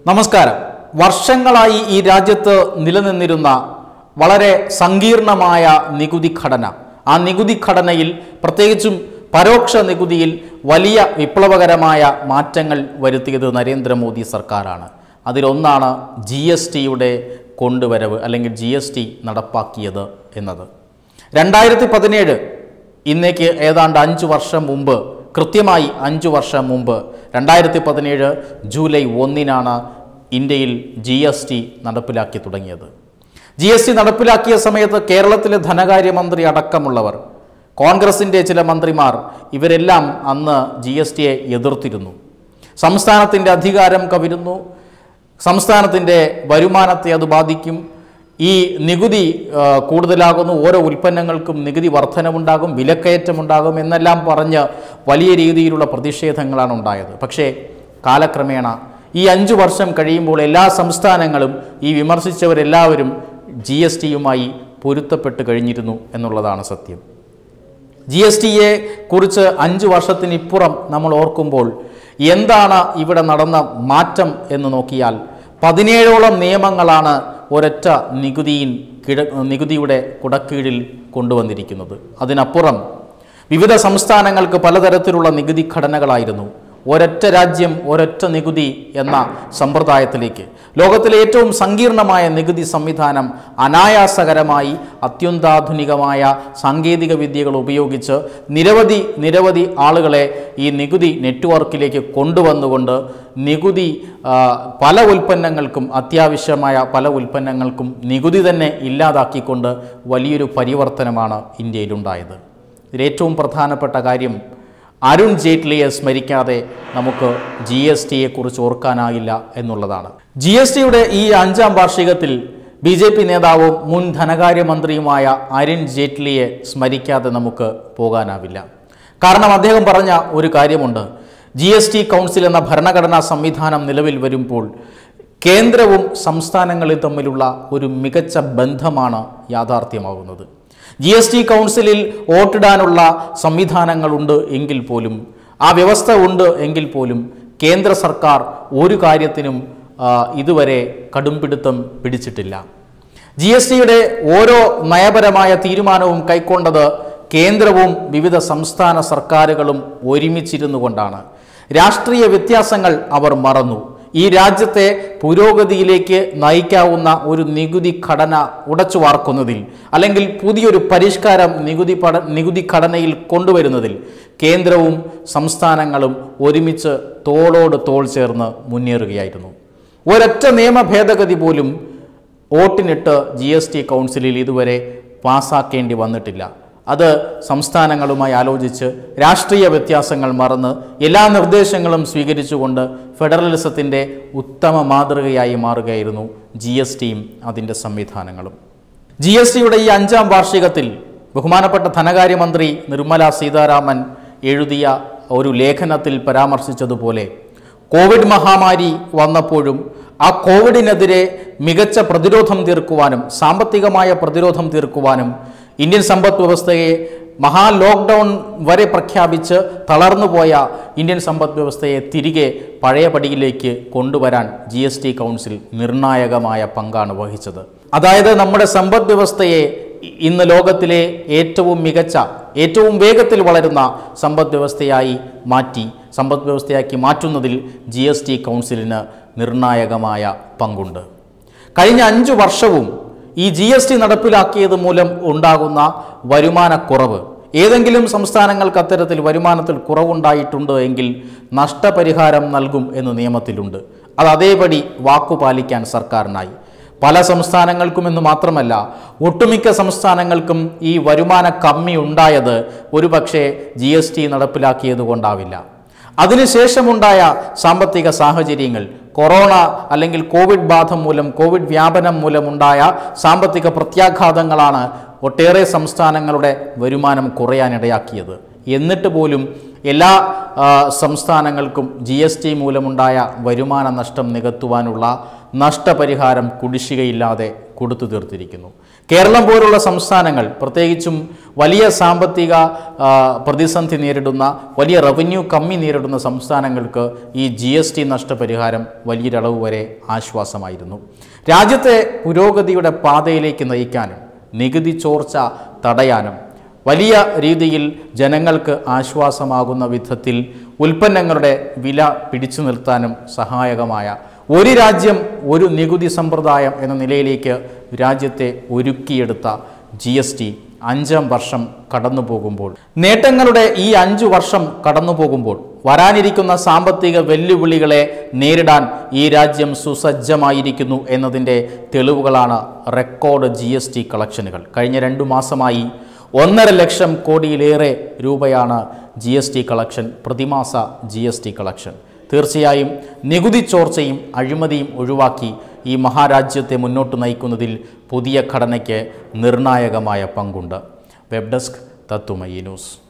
നമസ്കാരം വർഷങ്ങളായി ഈ രാജ്യത്ത് നിലനിന്നിരുന്ന വളരെ സങ്കീർണമായ നികുതി ഘടന ആ നികുതി ഘടനയിൽ പ്രത്യേകിച്ചും പരോക്ഷ നികുതിയിൽ വലിയ വിപ്ലവകരമായ മാറ്റങ്ങൾ വരുത്തിയത് നരേന്ദ്രമോദി സർക്കാരാണ് അതിലൊന്നാണ് ജി എസ് ടിയുടെ കൊണ്ടുവരവ് അല്ലെങ്കിൽ ജി എസ് ടി നടപ്പാക്കിയത് എന്നത് രണ്ടായിരത്തി പതിനേഴ് ഇന്നേക്ക് ഏതാണ്ട് അഞ്ച് വർഷം മുമ്പ് കൃത്യമായി അഞ്ച് വർഷം മുമ്പ് രണ്ടായിരത്തി പതിനേഴ് ജൂലൈ ഒന്നിനാണ് ഇന്ത്യയിൽ ജി എസ് ടി നടപ്പിലാക്കി തുടങ്ങിയത് ജി എസ് ടി നടപ്പിലാക്കിയ സമയത്ത് കേരളത്തിലെ ധനകാര്യമന്ത്രി അടക്കമുള്ളവർ കോൺഗ്രസിൻ്റെ ചില മന്ത്രിമാർ ഇവരെല്ലാം അന്ന് ജി എസ് ടിയെ എതിർത്തിരുന്നു സംസ്ഥാനത്തിൻ്റെ അധികാരം കവിരുന്നു സംസ്ഥാനത്തിൻ്റെ വരുമാനത്തെ അത് ബാധിക്കും ഈ നികുതി ആ, കൂടുതലാകുന്നു ഓരോ ഉൽപ്പന്നങ്ങൾക്കും നികുതി വർധനവുണ്ടാകും വിലക്കയറ്റമുണ്ടാകും എന്നെല്ലാം പറഞ്ഞ് വലിയ രീതിയിലുള്ള പ്രതിഷേധങ്ങളാണ് ഉണ്ടായത് പക്ഷേ കാലക്രമേണ ഈ അഞ്ചു വർഷം കഴിയുമ്പോൾ എല്ലാ സംസ്ഥാനങ്ങളും ഈ വിമർശിച്ചവരെല്ലാവരും ജി എസ് ടിയുമായി പൊരുത്തപ്പെട്ട് കഴിഞ്ഞിരുന്നു എന്നുള്ളതാണ് സത്യം ജി എസ് ടിയെ കുറിച്ച് അഞ്ച് വർഷത്തിനിപ്പുറം നമ്മൾ ഓർക്കുമ്പോൾ എന്താണ് ഇവിടെ നടന്ന മാറ്റം എന്ന് നോക്കിയാൽ പതിനേഴോളം നിയമങ്ങളാണ് ഒരൊറ്റ നികുതിയിൽ കിട നികുതിയുടെ കുടക്കീഴിൽ കൊണ്ടുവന്നിരിക്കുന്നത് അതിനപ്പുറം വിവിധ സംസ്ഥാനങ്ങൾക്ക് പലതരത്തിലുള്ള നികുതി ഘടനകളായിരുന്നു ഒരൊറ്റ രാജ്യം ഒരൊറ്റ നികുതി എന്ന സമ്പ്രദായത്തിലേക്ക് ലോകത്തിലെ ഏറ്റവും സങ്കീർണമായ നികുതി സംവിധാനം അനായാസകരമായി അത്യന്താധുനികമായ സാങ്കേതിക വിദ്യകൾ ഉപയോഗിച്ച് നിരവധി നിരവധി ആളുകളെ ഈ നികുതി നെറ്റ്വർക്കിലേക്ക് കൊണ്ടുവന്നുകൊണ്ട് നികുതി ആ, പല ഉൽപ്പന്നങ്ങൾക്കും അത്യാവശ്യമായ പല ഉൽപ്പന്നങ്ങൾക്കും നികുതി തന്നെ ഇല്ലാതാക്കിക്കൊണ്ട് വലിയൊരു പരിവർത്തനമാണ് ഇന്ത്യയിലുണ്ടായത് ഇതിലേറ്റവും പ്രധാനപ്പെട്ട കാര്യം അരുൺ ജെയ്റ്റ്ലിയെ സ്മരിക്കാതെ നമുക്ക് ജി എസ് ടിയെ കുറിച്ച് ഓർക്കാനാകില്ല എന്നുള്ളതാണ് ജി എസ് ടിയുടെ ഈ അഞ്ചാം വാർഷികത്തിൽ ബി ജെ പി നേതാവും മുൻ ധനകാര്യമന്ത്രിയുമായ അരുൺ ജെയ്റ്റ്ലിയെ സ്മരിക്കാതെ നമുക്ക് പോകാനാവില്ല കാരണം അദ്ദേഹം പറഞ്ഞ ഒരു കാര്യമുണ്ട് ജി എസ് ടി കൗൺസിൽ എന്ന ഭരണഘടനാ സംവിധാനം നിലവിൽ വരുമ്പോൾ കേന്ദ്രവും സംസ്ഥാനങ്ങളും തമ്മിലുള്ള ഒരു മികച്ച ബന്ധമാണ് യാഥാർത്ഥ്യമാകുന്നത് ജി എസ് ടി കൗൺസിലിൽ വോട്ടിടാനുള്ള സംവിധാനങ്ങളുണ്ട് എങ്കിൽ പോലും ആ വ്യവസ്ഥ ഉണ്ട് എങ്കിൽ പോലും കേന്ദ്ര സർക്കാർ ഒരു കാര്യത്തിനും ആ, ഇതുവരെ കടുംപിടുത്തം പിടിച്ചിട്ടില്ല ജി എസ് ടിയുടെ ഓരോ നയപരമായ തീരുമാനവും കൈക്കൊണ്ടത് കേന്ദ്രവും വിവിധ സംസ്ഥാന സർക്കാരുകളും ഒരുമിച്ചിരുന്നു കൊണ്ടാണ് രാഷ്ട്രീയ വ്യത്യാസങ്ങൾ അവർ മറന്നു ഈ രാജ്യത്തെ പുരോഗതിയിലേക്ക് നയിക്കാവുന്ന ഒരു നികുതി ഘടന ഉടച്ചു വാർക്കുന്നതിൽ അല്ലെങ്കിൽ പുതിയൊരു പരിഷ്കാരം നികുതി പട നികുതി ഘടനയിൽ കൊണ്ടുവരുന്നതിൽ കേന്ദ്രവും സംസ്ഥാനങ്ങളും ഒരുമിച്ച് തോളോട് തോൾ ചേർന്ന് മുന്നേറുകയായിരുന്നു ഒരൊറ്റ നിയമ ഭേദഗതി പോലും വോട്ടിനിട്ട് ജി എസ് ടി കൗൺസിലിൽ ഇതുവരെ പാസ്സാക്കേണ്ടി വന്നിട്ടില്ല അത് സംസ്ഥാനങ്ങളുമായി ആലോചിച്ച് രാഷ്ട്രീയ വ്യത്യാസങ്ങൾ മറന്ന് എല്ലാ നിർദ്ദേശങ്ങളും സ്വീകരിച്ചുകൊണ്ട് ഫെഡറലിസത്തിൻ്റെ ഉത്തമ മാതൃകയായി മാറുകയായിരുന്നു ജി എസ് ടിയും അതിൻ്റെ സംവിധാനങ്ങളും ജി എസ് ടിയുടെ ഈ അഞ്ചാം വാർഷികത്തിൽ ബഹുമാനപ്പെട്ട ധനകാര്യമന്ത്രി നിർമ്മല സീതാരാമൻ എഴുതിയ ഒരു ലേഖനത്തിൽ പരാമർശിച്ചതുപോലെ കോവിഡ് മഹാമാരി വന്നപ്പോഴും ആ കോവിഡിനെതിരെ മികച്ച പ്രതിരോധം തീർക്കുവാനും സാമ്പത്തികമായ പ്രതിരോധം തീർക്കുവാനും ഇന്ത്യൻ സമ്പദ് വ്യവസ്ഥയെ മഹാ ലോക്ക്ഡൗൺ വരെ പ്രഖ്യാപിച്ച് തളർന്നുപോയ ഇന്ത്യൻ സമ്പദ് വ്യവസ്ഥയെ തിരികെ പഴയ പടിയിലേക്ക് കൊണ്ടുവരാൻ ജി എസ് ടി കൗൺസിൽ നിർണായകമായ പങ്കാണ് വഹിച്ചത് അതായത് നമ്മുടെ സമ്പദ് വ്യവസ്ഥയെ ഇ- ഇന്ന് ലോകത്തിലെ ഏറ്റവും മികച്ച ഏറ്റവും വേഗത്തിൽ വളരുന്ന സമ്പദ് വ്യവസ്ഥയായി മാറ്റി സമ്പദ് വ്യവസ്ഥയാക്കി മാറ്റുന്നതിൽ ജി എസ് ടി കൗൺസിലിന് നിർണായകമായ പങ്കുണ്ട് കഴിഞ്ഞ അഞ്ചു വർഷവും ഈ ജി എസ് ടി നടപ്പിലാക്കിയത് മൂലം ഉണ്ടാകുന്ന വരുമാനക്കുറവ് ഏതെങ്കിലും സംസ്ഥാനങ്ങൾക്ക് അത്തരത്തിൽ വരുമാനത്തിൽ കുറവുണ്ടായിട്ടുണ്ട് എങ്കിൽ നഷ്ടപരിഹാരം നൽകും എന്ന് നിയമത്തിലുണ്ട് അത് അതേപടി വാക്കുപാലിക്കാൻ സർക്കാരിനായി പല സംസ്ഥാനങ്ങൾക്കും എന്ന് മാത്രമല്ല ഒട്ടുമിക്ക സംസ്ഥാനങ്ങൾക്കും ഈ വരുമാന കമ്മി ഉണ്ടായത് ഒരുപക്ഷെ ജി എസ് ടി നടപ്പിലാക്കിയത് കൊണ്ടാവില്ല അതിനുശേഷമുണ്ടായ സാമ്പത്തിക സാഹചര്യങ്ങൾ കൊറോണ അല്ലെങ്കിൽ കോവിഡ് ബാധ മൂലം കോവിഡ് വ്യാപനം മൂലമുണ്ടായ സാമ്പത്തിക പ്രത്യാഘാതങ്ങളാണ് ഒട്ടേറെ സംസ്ഥാനങ്ങളുടെ വരുമാനം കുറയാനിടയാക്കിയത് എന്നിട്ട് പോലും എല്ലാ ആ, സംസ്ഥാനങ്ങൾക്കും ജി എസ് ടി മൂലമുണ്ടായ വരുമാന നഷ്ടം നികത്തുവാനുള്ള നഷ്ടപരിഹാരം കുടിശ്ശികയില്ലാതെ കൊടുത്തു തീർത്തിരിക്കുന്നു കേരളം പോലുള്ള സംസ്ഥാനങ്ങൾ പ്രത്യേകിച്ചും വലിയ സാമ്പത്തിക ആ, പ്രതിസന്ധി നേരിടുന്ന വലിയ റവന്യൂ കമ്മി നേരിടുന്ന സംസ്ഥാനങ്ങൾക്ക് ഈ ജി എസ് ടി നഷ്ടപരിഹാരം വലിയൊരളവ് വരെ ആശ്വാസമായിരുന്നു രാജ്യത്തെ പുരോഗതിയുടെ പാതയിലേക്ക് നയിക്കാനും നികുതി ചോർച്ച തടയാനും വലിയ രീതിയിൽ ജനങ്ങൾക്ക് ആശ്വാസമാകുന്ന വിധത്തിൽ ഉൽപ്പന്നങ്ങളുടെ വില പിടിച്ചു നിർത്താനും സഹായകമായ ഒരു രാജ്യം ഒരു നികുതി സമ്പ്രദായം എന്ന നിലയിലേക്ക് രാജ്യത്തെ ഒരുക്കിയെടുത്ത ജി എസ് ടി അഞ്ചാം വർഷം കടന്നു പോകുമ്പോൾ നേട്ടങ്ങളുടെ ഈ അഞ്ചു വർഷം കടന്നു പോകുമ്പോൾ വരാനിരിക്കുന്ന സാമ്പത്തിക വെല്ലുവിളികളെ നേരിടാൻ ഈ രാജ്യം സുസജ്ജമായിരിക്കുന്നു എന്നതിൻ്റെ തെളിവുകളാണ് റെക്കോർഡ് ജി എസ് ടി കളക്ഷനുകൾ കഴിഞ്ഞ രണ്ടു മാസമായി ഒന്നര ലക്ഷം കോടിയിലേറെ രൂപയാണ് ജി എസ് ടി കളക്ഷൻ പ്രതിമാസ ജി എസ് ടി കളക്ഷൻ തീർച്ചയായും നികുതി ചോർച്ചയും അഴിമതിയും ഒഴിവാക്കി ഈ മഹാരാജ്യത്തെ മുന്നോട്ട് നയിക്കുന്നതിൽ പുതിയ ഘടനയ്ക്ക് നിർണായകമായ പങ്കുണ്ട് വെബ് ഡെസ്ക് തത്തുമയി ന്യൂസ്